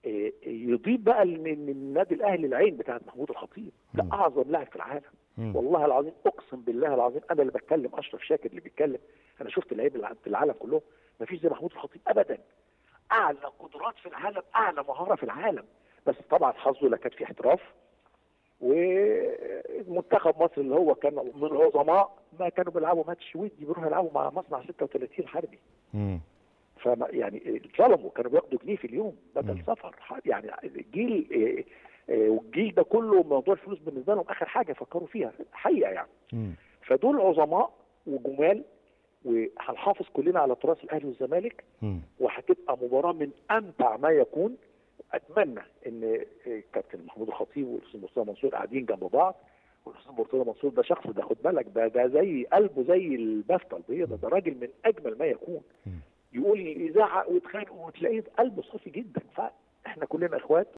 إيه، يضيف بقى ان إن النادي الاهلي العين بتاعت محمود الخطيب ده مم. اعظم لاعب في العالم مم. والله العظيم اقسم بالله العظيم انا اللي بتكلم اشرف شاكر اللي بيتكلم انا شفت لعيبه الع- في العالم كلهم ما فيش زي محمود الخطيب ابدا اعلى قدرات في العالم اعلى مهاره في العالم بس طبعا حظه لا كان في احتراف ومنتخب مصر اللي هو كان من العظماء ما كانوا بيلعبوا ماتش ودي بيروحوا يلعبوا مع مصنع 36 حربي مم. فما يعني اتظلموا كانوا بياخدوا جنيه في اليوم بدل مم. سفر ح- يعني الجيل إيه، إيه، والجيل ده كله موضوع الفلوس بالنسبه لهم اخر حاجه فكروا فيها حقيقه يعني مم. فدول عظماء وجمال وهنحافظ كلنا على تراث الاهلي والزمالك مم. وهتبقى مباراه من امتع ما يكون اتمنى ان إيه، كابتن محمود الخطيب والاستاذ مرتضى منصور قاعدين جنب بعض والاستاذ مرتضى منصور ده شخص ده خد بالك ده ده زي قلبه زي البافته البيضاء ده راجل من اجمل ما يكون مم. يقول يزعق ويتخانق وتلاقيه قلبه صافي جدا فاحنا كلنا اخوات